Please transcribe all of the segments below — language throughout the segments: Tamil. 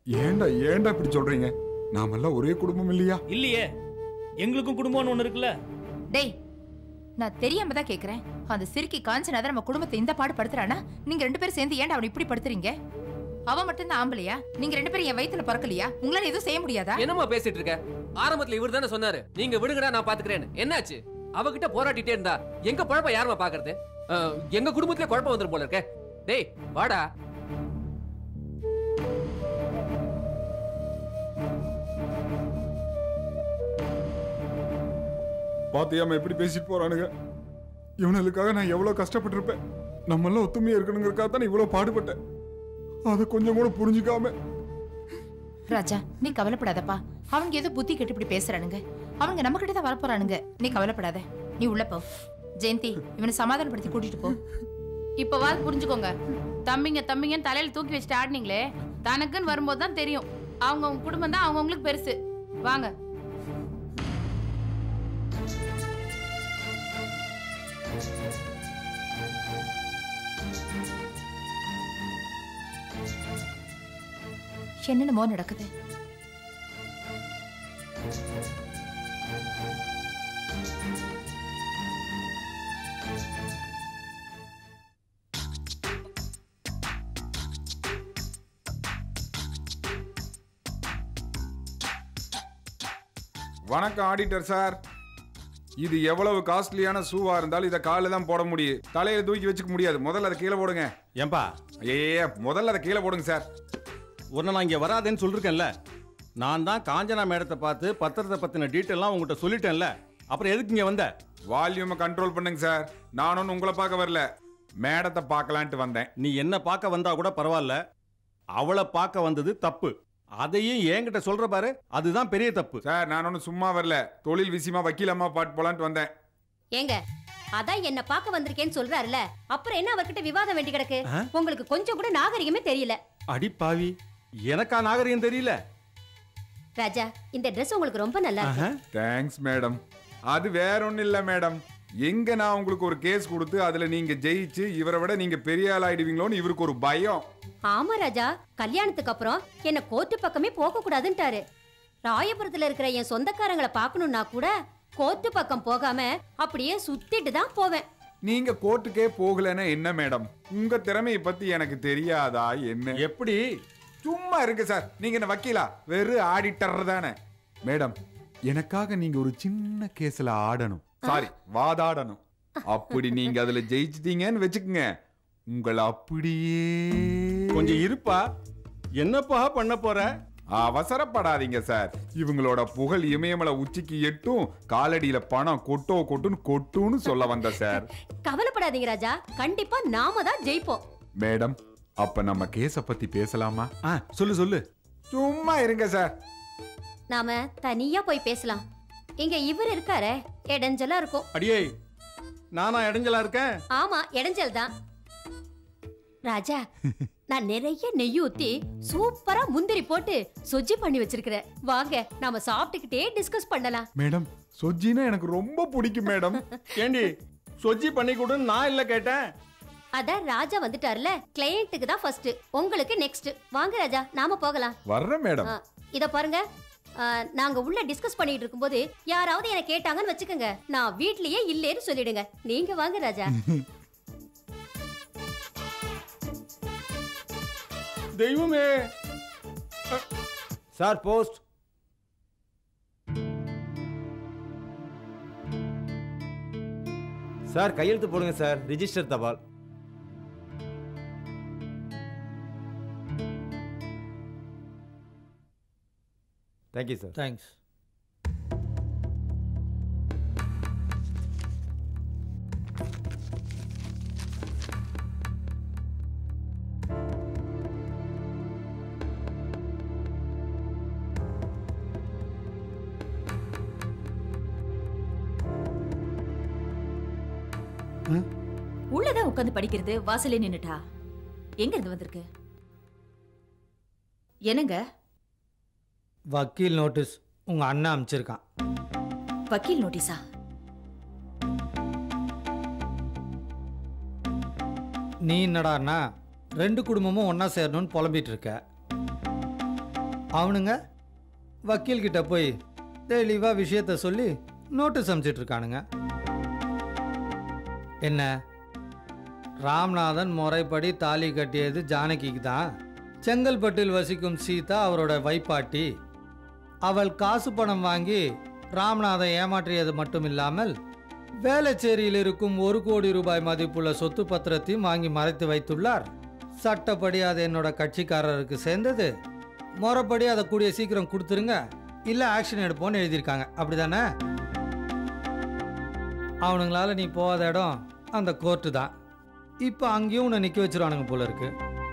ஏன்டா ஏன்டா இப்படி சொல்றீங்க நாமெல்லாம் ஒரே குடும்பம் இல்லையா இல்லையே எங்களுக்கும் குடும்பம்னு ஒண்ணு இருக்குல்ல டேய் நான் தெரியாம தான் கேக்குறேன் அந்த சிறுக்கி காஞ்சனா தான் நம்ம குடும்பத்தை இந்த பாடு படுத்துறானா நீங்க ரெண்டு பேரும் சேர்ந்து ஏன்டா அவனை இப்படி படுத்துறீங்க அவன் மட்டும் தான் ஆம்பளையா நீங்க ரெண்டு பேரும் என் வயித்துல பிறக்கலையா உங்களால எதுவும் செய்ய முடியாதா என்னம்மா பேசிட்டு இருக்க ஆரம்பத்துல இவர் தானே சொன்னாரு நீங்க விடுங்கடா நான் பாத்துக்கிறேன்னு என்னாச்சு அவகிட்ட போராட்டிட்டே இருந்தா எங்க குழப்பம் யாரும்மா பாக்குறது அஹ், எங்க குடும்பத்திலே குழப்பம் வந்துரும் போல இருக்க டேய் வாடா பாத்தியாம எப்படி பேசிட்டு போறானுங்க இவனுக்காக நான் எவ்வளவு கஷ்டப்பட்டிருப்பேன் நம்ம எல்லாம் ஒத்துமையா இருக்கணுங்கிறதுக்காக தான் இவ்வளவு பாடுபட்டேன் அதை கொஞ்சம் கூட புரிஞ்சுக்காம ராஜா நீ கவலைப்படாதப்பா அவங்க ஏதோ புத்தி கெட்டு இப்படி பேசுறானுங்க அவங்க நம்ம கிட்ட தான் வரப்போறானுங்க நீ கவலைப்படாத நீ உள்ள போ ஜெயந்தி இவனை சமாதானப்படுத்தி கூட்டிட்டு போ இப்பவாது புரிஞ்சுக்கோங்க தம்பிங்க தம்பிங்கன்னு தலையில தூக்கி வச்சுட்டு ஆடினீங்களே தனக்குன்னு வரும்போது தான் தெரியும் அவங்க அவங்க குடும்பம் தான் அவங்கவுங்களுக்கு பெருசு வாங்க என்னென்னமோ நடக்குது வணக்கம் ஆடிட்டர் சார் இது எவ்வளவு காஸ்ட்லியான ஷூவா இருந்தாலும் இதை காலில் தான் போட முடியும் தலையில தூக்கி வச்சுக்க முடியாது முதல்ல அதை கீழே போடுங்க ஏன்பா ஏ முதல்ல அதை கீழே போடுங்க சார் உன்னை நான் இங்கே வராதேன்னு சொல்லிருக்கேன்ல நான் தான் காஞ்சனா மேடத்தை பார்த்து பத்திரத்தை பற்றின டீட்டெயிலாம் உங்கள்கிட்ட சொல்லிட்டேன்ல அப்புறம் எதுக்கு இங்கே வந்த வால்யூமை கண்ட்ரோல் பண்ணுங்க சார் நான் ஒன்றும் உங்களை பார்க்க வரல மேடத்தை பார்க்கலான்ட்டு வந்தேன் நீ என்ன பார்க்க வந்தா கூட பரவாயில்ல அவளை பார்க்க வந்தது தப்பு அதையும் என்கிட்ட சொல்ற பாரு அதுதான் பெரிய தப்பு சார் நான் ஒன்றும் சும்மா வரல தொழில் விஷயமா வக்கீலம்மா பாட்டு போலான்ட்டு வந்தேன் ஏங்க அதான் என்ன பார்க்க வந்திருக்கேன்னு சொல்றாருல அப்புறம் என்ன அவர்கிட்ட விவாதம் வேண்டி கிடக்கு ஆ? உங்களுக்கு கொஞ்சம் கூட நாகரிகமே தெரியல அடி பாவி எனக்கா நாகரிகம் தெரியல ராஜா இந்த Dress உங்களுக்கு ரொம்ப நல்லா இருக்கு ஆஹா. தேங்க்ஸ் மேடம் அது வேற ஒன்றும் இல்லை மேடம் எங்க நான் உங்களுக்கு ஒரு கேஸ் கொடுத்து அதுல நீங்க ஜெயிச்சு இவரை விட நீங்க பெரிய ஆள் ஆயிடுவீங்களோன்னு இவருக்கு ஒரு பயம் ஆமா ராஜா கல்யாணத்துக்கு அப்புறம் என்ன கோர்ட்டு பக்கமே போக கூடாதுன்ட்டாரு ராயபுரத்துல இருக்கிற என் சொந்தக்காரங்களை பார்க்கணும்னா கூட கோர்ட்டு பக்கம் போகாம அப்படியே சுத்திட்டு தான் போவேன் நீங்க கோர்ட்டுக்கே போகலன்னா என்ன மேடம் உங்க திறமையை பத்தி எனக்கு தெரியாதா என்ன எப்படி சும்மா இருக்கு சார் நீங்க என்ன வக்கீலா வெறும் ஆடிட்டர் தானே மேடம் எனக்காக நீங்க ஒரு சின்ன கேஸ்ல ஆடணும் சாரி வாதாடணும் அப்படி நீங்க அதுல ஜெயிச்சிட்டீங்கன்னு வச்சுக்கோங்க உங்களை அப்படியே கொஞ்சம் இருப்பா என்னப்பா பண்ண போற அவசரப்படாதீங்க சார் இவங்களோட புகழ் இமயமலை உச்சிக்கு எட்டும் காலடியில பணம் கொட்டோ கொட்டுன்னு கொட்டுன்னு சொல்ல வந்த சார் கவலைப்படாதீங்க ராஜா கண்டிப்பா நாம தான் ஜெயிப்போம் மேடம் அப்ப நம்ம கேஸ பத்தி பேசலாமா ஆ சொல்லு சொல்லு சும்மா இருங்க சார் நாம தனியா போய் பேசலாம் இங்க இவர் இருக்காரே இடைஞ்சலா இருக்கும் அடியே நானா இடைஞ்சலா இருக்கேன் ஆமா இடைஞ்சல் தான் ராஜா நான் நிறைய நெய் ஊத்தி சூப்பரா முந்திரி போட்டு சொஜ்ஜி பண்ணி வச்சிருக்கிறேன் வாங்க நாம சாப்பிட்டுக்கிட்டே டிஸ்கஸ் பண்ணலாம் மேடம் சொஜ்ஜினா எனக்கு ரொம்ப பிடிக்கும் மேடம் ஏண்டி சொஜ்ஜி பண்ணி கொடுன்னு நான் இல்ல கேட்டேன் அதான் ராஜா வந்துட்டார்ல கிளையண்ட்டுக்கு தான் ஃபர்ஸ்ட் உங்களுக்கு நெக்ஸ்ட் வாங்க ராஜா நாம போகலாம் வர்றேன் மேடம் ஆ, இத பாருங்க ஆ, நாங்க உள்ள டிஸ்கஸ் பண்ணிட்டு இருக்கும்போது யாராவது என்ன கேட்டாங்கன்னு வச்சுக்கோங்க நான் வீட்லயே இல்லேன்னு சொல்லிடுங்க நீங்க வாங்க ராஜா தெய்வமே சார் போஸ்ட் சார் கையெழுத்து போடுங்க சார் ரிஜிஸ்டர் தபால் தேங்க்யூ சார் தேங்க்ஸ் உள்ளதான் உட்காந்து படிக்கிறது வாசலே நின்னுட்டா எங்க இருந்து வந்திருக்கு என்னங்க வக்கீல் நோட்டீஸ் உங்க அண்ணன் அனுப்பிச்சிருக்கான் வக்கீல் நோட்டீஸா நீ என்னடான்னா ரெண்டு குடும்பமும் ஒண்ணா சேரணும்னு புலம்பிட்டு இருக்க அவனுங்க வக்கீல்கிட்ட போய் தெளிவாக விஷயத்த சொல்லி நோட்டீஸ் அனுப்பிச்சிட்டு இருக்கானுங்க என்ன ராம்நாதன் முறைப்படி தாலி கட்டியது ஜானகிக்கு தான் செங்கல்பட்டில் வசிக்கும் சீதா அவரோட வைப்பாட்டி அவள் காசு பணம் வாங்கி ராம்நாதன் ஏமாற்றியது மட்டும் இல்லாமல் வேளச்சேரியில் இருக்கும் ஒரு கோடி ரூபாய் மதிப்புள்ள சொத்து பத்திரத்தையும் வாங்கி மறைத்து வைத்துள்ளார் சட்டப்படி அது என்னோட கட்சிக்காரருக்கு சேர்ந்தது முறைப்படி அதை கூடிய சீக்கிரம் கொடுத்துருங்க இல்லை ஆக்ஷன் எடுப்போம்னு எழுதியிருக்காங்க அப்படிதானே அவனுங்களால நீ போகாத இடம் அந்த கோர்ட்டு தான் இப்போ அங்கேயும் உன்னை நிற்க வச்சிருவானுங்க போல இருக்கு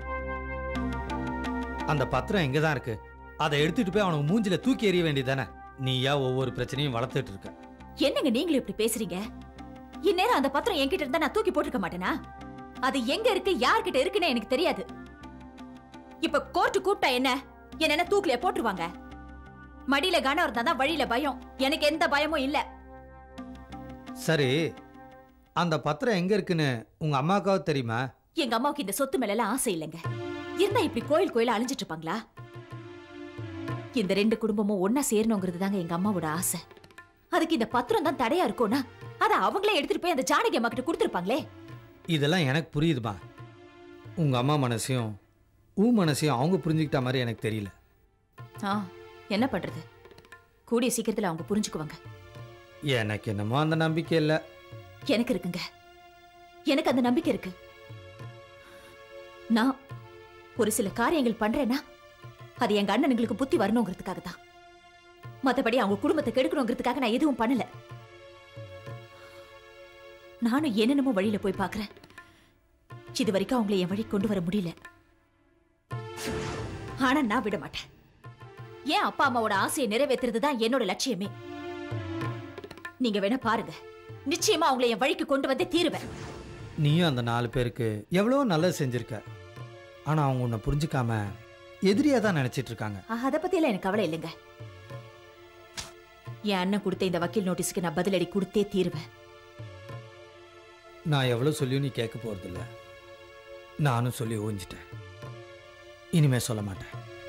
அந்த பத்திரம் எங்கே தான் இருக்கு அதை எடுத்துட்டு போய் அவனுக்கு மூஞ்சில தூக்கி எறிய வேண்டியதானே நீயா ஒவ்வொரு பிரச்சனையும் வளர்த்துட்டு இருக்க என்னங்க நீங்களும் இப்படி பேசுறீங்க இந்நேரம் அந்த பத்திரம் என்கிட்ட இருந்தா நான் தூக்கி போட்டிருக்க மாட்டேனா அது எங்க இருக்கு யார்கிட்ட இருக்குன்னு எனக்கு தெரியாது இப்ப கோர்ட்டு கூப்பிட்டா என்ன என்ன தூக்கில போட்டுருவாங்க மடியில கனம் இருந்தா தான் வழியில பயம் எனக்கு எந்த பயமும் இல்ல சரி அந்த பத்திரம் எங்க இருக்குன்னு உங்க அம்மாவுக்காவது தெரியுமா எங்க அம்மாவுக்கு இந்த சொத்து மேல எல்லாம் ஆசை இல்லைங்க இருந்தா இப்படி கோயில் கோயில அழிஞ்சிட்டு இருப்பாங்களா இந்த ரெண்டு குடும்பமும் ஒன்னா சேரணுங்கிறது தாங்க எங்க அம்மாவோட ஆசை அதுக்கு இந்த பத்திரம் தான் தடையா இருக்கும்னா அதை அவங்களே எடுத்துட்டு போய் அந்த ஜானகி அம்மா கிட்ட கொடுத்துருப்பாங்களே இதெல்லாம் எனக்கு புரியுதுமா உங்க அம்மா மனசையும் ஊ மனசையும் அவங்க புரிஞ்சுக்கிட்ட மாதிரி எனக்கு தெரியல ஆ என்ன பண்றது கூடிய சீக்கிரத்துல அவங்க புரிஞ்சுக்குவாங்க எனக்கு என்னமோ அந்த நம்பிக்கை இல்லை எனக்கு இருக்குங்க எனக்கு அந்த நம்பிக்கை இருக்கு நான் ஒரு சில காரியங்கள் பண்றேன்னா அது எங்க அண்ணனுங்களுக்கு புத்தி வரணுங்கிறதுக்காக தான் மத்தபடி அவங்க குடும்பத்தை கெடுக்கணுங்கிறதுக்காக நான் எதுவும் பண்ணல நானும் என்னென்னமோ வழியில போய் பார்க்கறேன் இது வரைக்கும் அவங்களை என் வழி கொண்டு வர முடியல ஆனா நான் விட மாட்டேன் ஏன் அப்பா அம்மாவோட ஆசையை நிறைவேத்துறது தான் என்னோட லட்சியமே நீங்க வேணா பாருங்க நிச்சயமா அவங்களை என் வழிக்கு கொண்டு வந்தே தீருவேன் நீயும் அந்த நாலு பேருக்கு எவ்வளோ நல்லது செஞ்சிருக்க ஆனால் அவங்க உன்னை புரிஞ்சுக்காம எதிரியாக தான் நினச்சிட்டு இருக்காங்க அதை பத்தி எல்லாம் எனக்கு கவலை இல்லைங்க என் அண்ணன் கொடுத்த இந்த வக்கீல் நோட்டீஸ்க்கு நான் பதிலடி கொடுத்தே தீருவேன் நான் எவ்வளோ சொல்லியும் நீ கேட்க போகிறதில்ல நானும் சொல்லி ஓஞ்சிட்டேன் இனிமே சொல்ல மாட்டேன்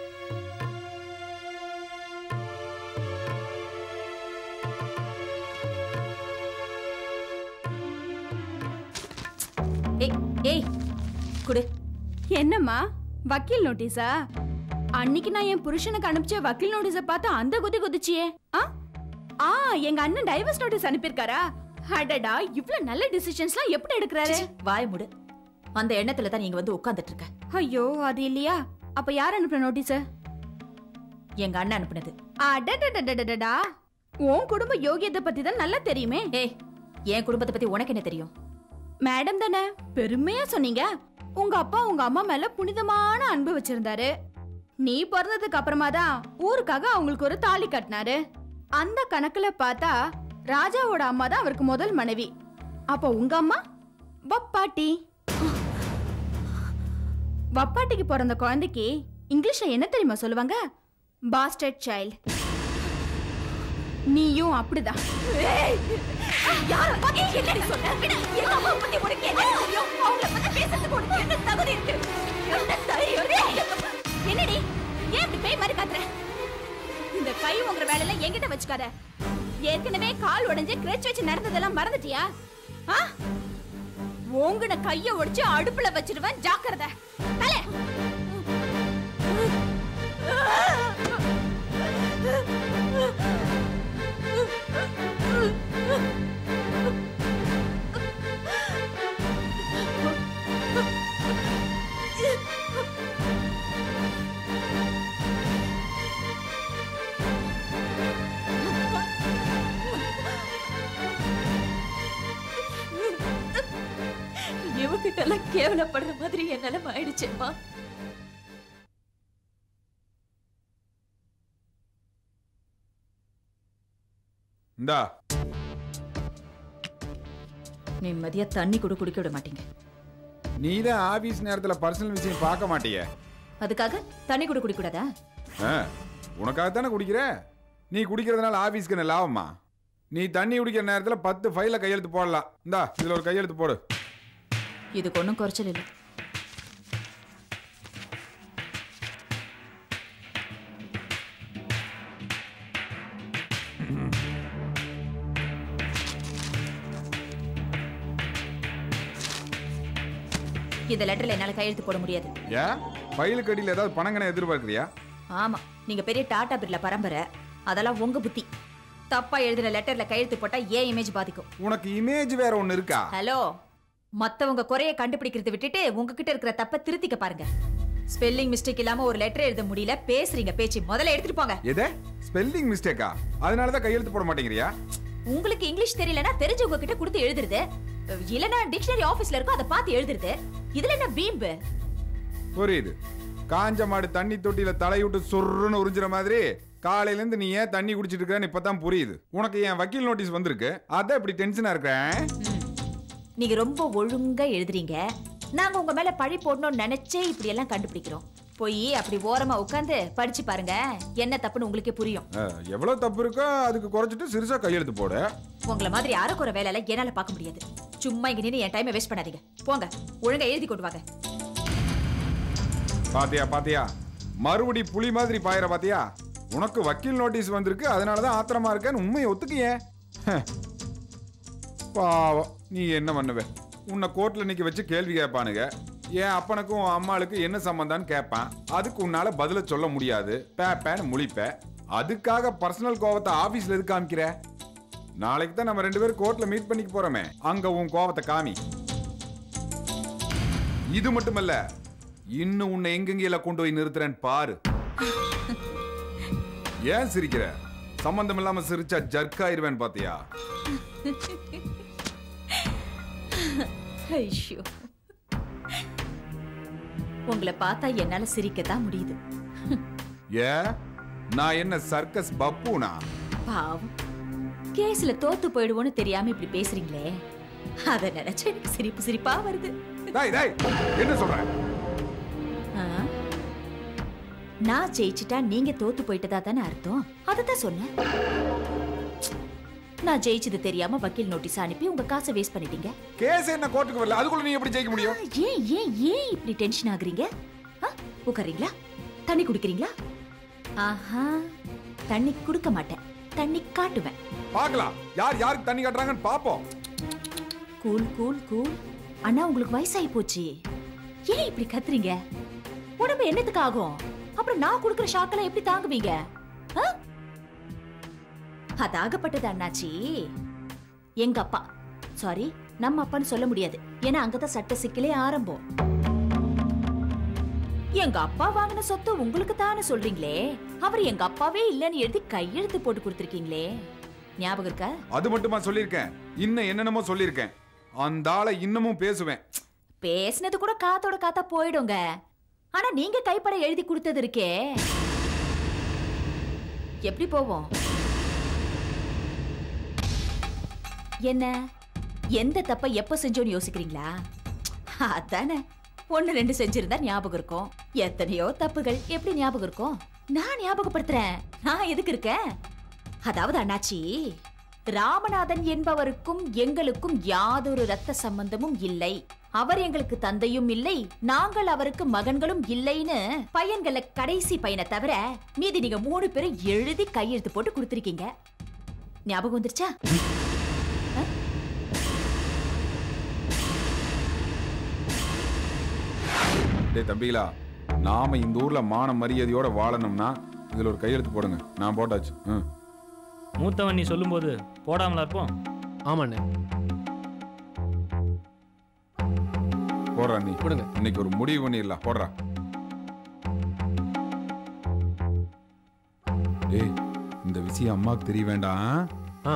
ஏய் ஏய் குடு என்னம்மா வக்கீல் நோட்டீஸா அன்னைக்கு நான் என் புருஷனுக்கு அனுப்பிச்ச வக்கீல் நோட்டீஸ பார்த்து அந்த குதி குதிச்சியே ஆ ஆ எங்க அண்ணன் டைவர்ஸ் நோட்டீஸ் அனுப்பியிருக்காரா அடடா இவ்ளோ நல்ல டிசிஷன்ஸ்லாம் எப்படி எடுக்கறாரு வாய முடு அந்த எண்ணத்துல தான் நீங்க வந்து உட்கார்ந்துட்டு இருக்க ஐயோ அது இல்லையா அப்ப யார் அனுப்புன நோட்டீஸ் எங்க அண்ணன் அனுப்புனது அடடடடடடா உன் குடும்ப யோகியத்தை பத்தி தான் நல்லா தெரியுமே ஏய் என் குடும்பத்தை பத்தி உனக்கு என்ன தெரியும் மேடம் தானே பெருமையா சொன்னீங்க உங்க அப்பா உங்க அம்மா மேல புனிதமான அன்பு வச்சிருந்தாரு நீ பிறந்ததுக்கு அப்புறமா தான் ஊருக்காக அவங்களுக்கு ஒரு தாலி கட்டினாரு அந்த கணக்குல பார்த்தா ராஜாவோட அம்மா தான் அவருக்கு முதல் மனைவி அப்ப உங்க அம்மா வப்பாட்டி வப்பாட்டிக்கு பிறந்த குழந்தைக்கு இங்கிலீஷ்ல என்ன தெரியுமா சொல்லுவாங்க பாஸ்டர்ட் சைல்ட் நீயும் அப்படிதான் யார பத்தி என்னடி சொன்ன விடு எங்க அம்மா பத்தி உனக்கு என்ன தெரியும் அவங்கள பத்தி பேசுறதுக்கு உனக்கு என்ன தகுதி இருக்கு என்ன தைரியம் இருக்கு? என்னடி ஏன் இப்படி பேய் மாதிரி காட்டுற இந்த கை உங்கிற வேலையில என்கிட்ட வச்சுக்காத ஏற்கனவே கால் உடைஞ்சு கிரச் வச்சு நடந்ததெல்லாம் மறந்துட்டியா ஆ ஓங்குன கைய ஒடிச்சு அடுப்புல வச்சிருவேன் ஜாக்கிரதை தலை இவகிட்ட எல்லாம் கேவலப்படுற மாதிரி என் நிலைமை ஆயிடுச்சேம்மா இந்தா நிம்மதியா தண்ணி கூட குடிக்க விட மாட்டீங்க நீ தான் ஆபீஸ் நேரத்துல பர்சனல் விஷயம் பார்க்க மாட்டிய அதுக்காக தண்ணி கூட குடிக்க கூடாதா உனக்காக தானே குடிக்கிற நீ குடிக்கிறதுனால ஆபீஸ்க்கு என்ன லாபமா நீ தண்ணி குடிக்கிற நேரத்துல பத்து ஃபைல கையெழுத்து போடலாம் இந்தா இதுல ஒரு கையெழுத்து போடு இதுக்கு ஒன்றும் குறைச்சல் இல்லை இந்த லெட்டர்ல என்னால கையெழுத்து போட முடியாது ஏன் ஃபைலுக்கு அடியில் ஏதாவது பணங்கனை எதிர்பார்க்குறியா ஆமா நீங்க பெரிய டாடா பிர்ல பரம்பரை அதெல்லாம் உங்க புத்தி தப்பா எழுதின லெட்டர்ல கையெழுத்து போட்டா ஏன் இமேஜ் பாதிக்கும் உனக்கு இமேஜ் வேற ஒன்று இருக்கா ஹலோ மத்தவங்க குறைய கண்டுபிடிக்கிறத விட்டுட்டு உங்ககிட்ட இருக்கிற தப்ப திருத்திக்க பாருங்க ஸ்பெல்லிங் மிஸ்டேக் இல்லாம ஒரு லெட்டர் எழுத முடியல பேசுறீங்க பேச்சு முதல்ல எடுத்துட்டு போங்க எதே ஸ்பெல்லிங் மிஸ்டேக்கா அதனால தான் கையெழுத்து போட மாட்டேங்கிறியா உங்களுக்கு இங்கிலீஷ் தெரியலனா தெரிஞ்சவங்க கிட்ட கொடுத்து எழுதுறது இல்லனா டிக்ஷனரி ஆபீஸ்ல இருக்கும் அதை பார்த்து எழுதுறது இதுல என்ன பீம்பு புரியுது காஞ்ச மாடு தண்ணி தொட்டியில தலைவிட்டு சொருன்னு உறிஞ்சிற மாதிரி காலையில இருந்து நீ ஏன் தண்ணி குடிச்சிட்டு இருக்கன்னு இப்பதான் புரியுது உனக்கு என் வக்கீல் நோட்டீஸ் வந்திருக்கு அதான் இப்படி டென்ஷனா இருக்கேன் நீங்க ரொம்ப ஒழுங்கா எழுதுறீங்க நாங்க உங்க மேல பழி போடணும்னு நினைச்சே இப்படி எல்லாம் கண்டுபிடிக்கிறோம் போய் அப்படி ஓரமா உட்காந்து படிச்சு பாருங்க என்ன தப்புன்னு உங்களுக்கே புரியும் அஹ், எவ்வளவு தப்பு இருக்கோ அதுக்கு குறைச்சிட்டு சிறுசா கையெழுத்து போடு உங்களை மாதிரி அரைக்குற வேலையில என்னால பார்க்க முடியாது சும்மா இங்க நின்று என் டைமை வேஸ்ட் பண்ணாதீங்க போங்க ஒழுங்கா எழுதி கொண்டு வாங்க பாத்தியா பாத்தியா மறுபடி புலி மாதிரி பாயிர பாத்தியா உனக்கு வக்கீல் நோட்டீஸ் வந்திருக்கு அதனால தான் ஆத்திரமா இருக்கேன்னு உண்மையை ஒத்துக்கியே ஹ. பாவம் நீ என்ன பண்ணுவ உன்னை கோர்ட்ல நிக்க வச்சு கேள்வி கேட்பானுங்க என் அப்பனுக்கும் உன் அம்மாளுக்கு என்ன சம்பந்தான்னு கேட்பான் அதுக்கு உன்னால பதில சொல்ல முடியாது பேப்பேன்னு முழிப்ப அதுக்காக பர்சனல் கோவத்தை ஆபீஸ்ல எது காமிக்கிற நாளைக்கு தான் நம்ம ரெண்டு பேரும் கோர்ட்ல மீட் பண்ணிக்க போறோமே அங்க உன் கோவத்தை காமி இது மட்டுமல்ல இன்னும் உன்னை எங்கெங்கெல்லாம் கொண்டு போய் நிறுத்துறேன்னு பாரு ஏன் சிரிக்கிற சம்பந்தம் இல்லாம சிரிச்சா ஜர்க் ஆயிருவேன் பாத்தியா ஐயோ உங்களை பார்த்தா என்னால சிரிக்கத்தான் முடியுது ஏ நான் என்ன சர்க்கஸ் பப்புனா பாவம் கேஸ்ல தோத்து போயிடுவோன்னு தெரியாம இப்படி பேசுறீங்களே அத நினைச்சு எனக்கு சிரிப்பு சிரிப்பா வருது டேய் டேய் என்ன சொல்ற ஆ? நான் ஜெயிச்சிட்டா நீங்க தோத்து போயிட்டதா தானே அர்த்தம் அதத்தான் சொன்னேன் நான் ஜெயிச்சது தெரியாம வக்கீல் நோட்டீஸ் அனுப்பி உங்க காசை வேஸ்ட் பண்ணிட்டீங்க கேஸ் என்ன கோர்ட்டுக்கு வரல அதுக்குள்ள நீ எப்படி ஜெயிக்க முடியும் ஏன் ஏன் ஏன் இப்படி டென்ஷன் ஆகுறீங்க ஆ? உட்காரீங்களா தண்ணி குடிக்கிறீங்களா ஆஹா தண்ணி குடுக்க மாட்டேன் தண்ணி காட்டுவேன் பார்க்கலாம் யார் யாருக்கு தண்ணி காட்டுறாங்கன்னு பாப்போம் கூல் கூல் கூல் அண்ணா உங்களுக்கு வயசாகி போச்சு ஏன் இப்படி கத்துறீங்க உடம்பு என்னத்துக்கு ஆகும் அப்புறம் நான் கொடுக்குற ஷாக்கெல்லாம் எப்படி தாங்குவீங்க ஆ? அதாகப்பட்டது அண்ணாச்சி எங்க அப்பா சாரி நம்ம அப்பான்னு சொல்ல முடியாது ஏன்னா அங்கதான் சட்ட சிக்கலே ஆரம்பம் எங்க அப்பா வாங்கின சொத்து உங்களுக்கு தானே சொல்றீங்களே அவர் எங்க அப்பாவே இல்லைன்னு எழுதி கையெழுத்து போட்டு கொடுத்துருக்கீங்களே ஞாபகம் இருக்கா அது மட்டுமா சொல்லியிருக்கேன் இன்னும் என்னென்னமோ சொல்லியிருக்கேன் அந்த ஆளை இன்னமும் பேசுவேன் பேசினது கூட காத்தோட காத்தா போயிடுங்க ஆனா நீங்க கைப்பட எழுதி கொடுத்தது இருக்கே எப்படி போவோம் என்ன எந்த தப்ப எப்ப செஞ்சோன்னு யோசிக்கிறீங்களா அதானே ஒண்ணு ரெண்டு செஞ்சிருந்தா ஞாபகம் இருக்கும் எத்தனையோ தப்புகள் எப்படி ஞாபகம் இருக்கும் நான் ஞாபகப்படுத்துறேன் நான் எதுக்கு இருக்கேன் அதாவது அண்ணாச்சி ராமநாதன் என்பவருக்கும் எங்களுக்கும் யாதொரு ரத்த சம்பந்தமும் இல்லை அவர் எங்களுக்கு தந்தையும் இல்லை நாங்கள் அவருக்கு மகன்களும் இல்லைன்னு பையன்கள கடைசி பையனை தவிர மீதி நீங்க மூணு பேரும் எழுதி கையெழுத்து போட்டு கொடுத்திருக்கீங்க ஞாபகம் வந்துருச்சா டேய் தம்பிகளா நாம இந்த ஊர்ல மான மரியாதையோட வாழணும்னா இதுல ஒரு கையெழுத்து போடுங்க நான் போட்டாச்சு ம். மூத்தவன் நீ சொல்லும்போது போடாமலா இருப்போம் ஆமாண்ணே போடுறா நீ கொடுங்க. இன்னைக்கு ஒரு முடிவு பண்ணிடலாம் போடுறா டேய் இந்த விஷயம் அம்மாவுக்கு தெரிய வேண்டாம் ஆ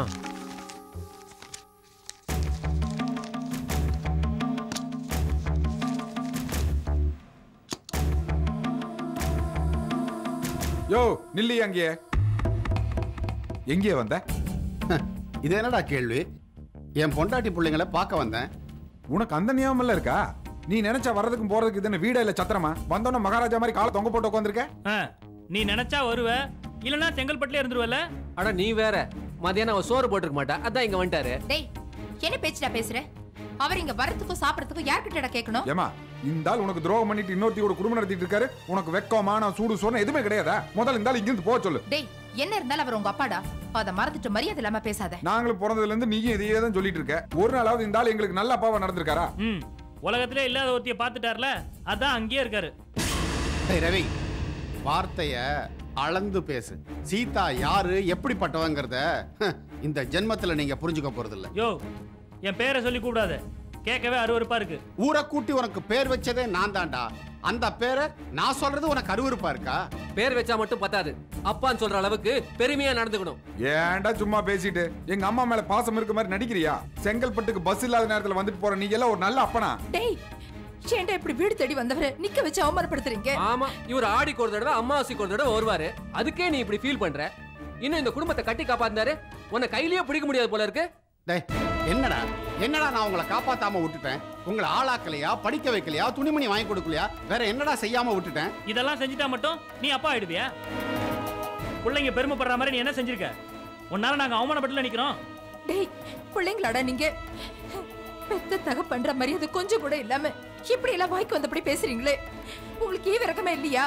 யோ நில்லி அங்கேயே எங்கேயே வந்த இது என்னடா கேள்வி என் பொண்டாட்டி பிள்ளைங்களை பார்க்க வந்தேன் உனக்கு அந்த நியமம் இருக்கா நீ நினைச்சா வர்றதுக்கும் போறதுக்கு இது என்ன வீடா இல்ல சத்திரமா வந்தோன்னு மகாராஜா மாதிரி காலை தொங்க போட்டு உட்காந்துருக்க ஆ, நீ நினைச்சா வருவ இல்லனா செங்கல்பட்டுல இருந்துருவல அட நீ வேற மதியானம் அவ சோறு போட்டிருக்க மாட்டா அதான் இங்க வந்துட்டாரு டேய் என்ன பேச்சுடா பேசுற அவர் இங்க வரதுக்கும் சாப்பிடறதுக்கும் யார்கிட்டடா கேட்கணும் ஏமா இந்த ஆள் உனக்கு துரோகம் பண்ணிட்டு இன்னொருத்தியோட குடும்பம் நடத்திட்டு இருக்காரு உனக்கு வெக்கம் மானம் சூடு சொன்ன எதுவுமே கிடையாதா முதல்ல இந்த ஆள் இங்கிருந்து போக சொல்லு டேய் என்ன இருந்தாலும் அவர் உங்க அப்பாடா அத மறந்துட்டு மரியாதை இல்லாம பேசாத நாங்களும் பிறந்ததுல இருந்து நீயும் இதையே தான் சொல்லிட்டு இருக்க ஒரு நாளாவது இந்த ஆள் எங்களுக்கு நல்ல அப்பாவா நடந்திருக்காரா ம் உலகத்திலே இல்லாத ஒருத்திய பார்த்துட்டார்ல அதான் அங்கேயே இருக்காரு டேய் ரவி வார்த்தைய அளந்து பேசு சீதா யாரு எப்படிப்பட்டவங்கிறத ஹ், இந்த ஜென்மத்துல நீங்க புரிஞ்சுக்க போறதில்ல யோ என் பேரை சொல்லி கூடாது கேட்கவே அருவருப்பா இருக்கு ஊரை கூட்டி உனக்கு பேர் வச்சதே நான் தான்டா அந்த பேரை நான் சொல்றது உனக்கு அருவருப்பா இருக்கா பேர் வச்சா மட்டும் பத்தாது அப்பான்னு சொல்ற அளவுக்கு பெருமையா நடந்துக்கணும் ஏன்டா சும்மா பேசிட்டு எங்க அம்மா மேல பாசம் இருக்க மாதிரி நடிக்கிறியா செங்கல்பட்டுக்கு பஸ் இல்லாத நேரத்துல வந்துட்டு போற நீங்க எல்லாம் ஒரு நல்ல அப்பனா டேய் ஏன்டா இப்படி வீடு தேடி வந்தவரை நிக்க வச்சு அவமானப்படுத்துறீங்க ஆமா இவர் ஆடிக்கு ஒரு தடவை அமாவாசைக்கு ஒரு தடவை வருவாரு அதுக்கே நீ இப்படி ஃபீல் பண்ற இன்னும் இந்த குடும்பத்தை கட்டி காப்பாத்தினாரு உன்னை கையிலேயே பிடிக்க முடியாது போல இருக்கு டேய் என்னடா என்னடா நான் உங்களை காப்பாத்தாம விட்டுட்டேன் உங்களை ஆளாக்கலையா படிக்க வைக்கலையா துணிமணி வாங்கி கொடுக்கலையா வேற என்னடா செய்யாம விட்டுட்டேன் இதெல்லாம் செஞ்சுட்டா மட்டும் நீ அப்பா ஆயிடுவியா பிள்ளைங்க பெருமைப்படுற மாதிரி நீ என்ன செஞ்சிருக்க உன்னால நாங்க அவமானப்பட்டுல நிக்கிறோம் டேய் பிள்ளைங்களாடா நீங்க பெத்த தக பண்ற மரியாதை கொஞ்சம் கூட இல்லாம இப்படி எல்லாம் வாய்க்கு வந்தபடி பேசுறீங்களே உங்களுக்கு ஈ இறக்கமே இல்லையா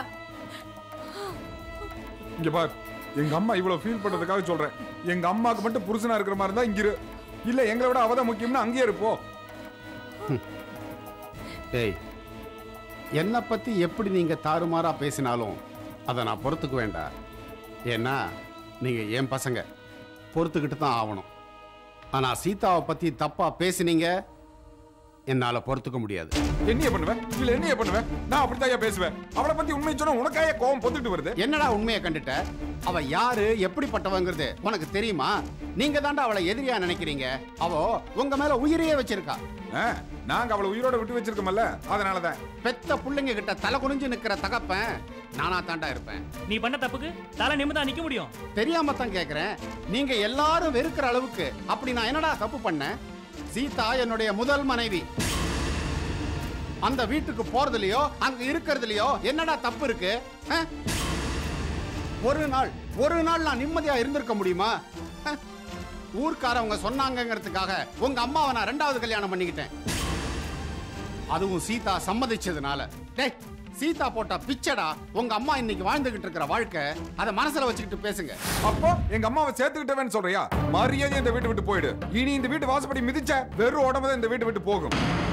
இங்க பார் எங்க அம்மா இவ்வளவு ஃபீல் பண்றதுக்காக சொல்றேன் எங்க அம்மாக்கு மட்டும் புருஷனா இருக்கிற மாதிரி இருந்தா இங்க இரு இல்ல எங்களை விட அவதான் முக்கியம்னா அங்கேயே இருப்போம் டேய் என்னை பத்தி எப்படி நீங்க தாறுமாறா பேசினாலும் அதை நான் பொறுத்துக்க வேண்டாம் ஏன்னா நீங்க என் பசங்க பொறுத்துக்கிட்டு தான் ஆகணும் ஆனா சீதாவை பத்தி தப்பா பேசினீங்க என்னால பொறுத்துக்க முடியாது என்னைய பண்ணுவேன் இல்ல என்னைய பண்ணுவேன் நான் அப்படித்தான் பேசுவேன் அவளை பத்தி உண்மை சொன்னா உனக்காக கோவம் பொத்துட்டு வருது என்னடா உண்மையை கண்டுட்ட அவ யாரு எப்படிப்பட்டவங்கிறது உனக்கு தெரியுமா நீங்க தாண்டா அவளை எதிரியா நினைக்கிறீங்க அவ உங்க மேல உயிரையே வச்சிருக்கா ஆ, நாங்க அவளை உயிரோட விட்டு வச்சிருக்கோம்ல அதனாலதான் பெத்த புள்ளைங்க கிட்ட தலை குனிஞ்சு நிக்கிற தகப்பன் நானா தாண்டா இருப்பேன் நீ பண்ண தப்புக்கு தலை நிமிந்தா நிக்க முடியும் தெரியாம தான் கேக்குறேன் நீங்க எல்லாரும் வெறுக்கிற அளவுக்கு அப்படி நான் என்னடா தப்பு பண்ணேன் சீதா என்னுடைய முதல் மனைவி அந்த வீட்டுக்கு போறதுலயோ அங்க இருக்கிறதுலயோ என்னடா தப்பு இருக்கு ஆ? ஒரு நாள் ஒரு நாள் நான் நிம்மதியா இருந்திருக்க முடியுமா ஆ? ஊர்க்காரவங்க சொன்னாங்கங்கிறதுக்காக உங்க அம்மாவை நான் ரெண்டாவது கல்யாணம் பண்ணிக்கிட்டேன் அதுவும் சீதா சம்மதிச்சதுனால டேய் சீதா போட்ட பிச்சடா உங்க அம்மா இன்னைக்கு வாழ்ந்துகிட்டு இருக்கிற வாழ்க்கை அதை மனசுல வச்சுக்கிட்டு பேசுங்க அப்போ எங்க அம்மாவை சேர்த்துக்கிட்டவன்னு சொல்றியா மரியாதை இந்த வீட்டை விட்டு போயிடு இனி இந்த வீட்டு வாசப்படி மிதிச்ச வெறும் உடம்பு தான் இந்த வீட்டை விட்டு போகும்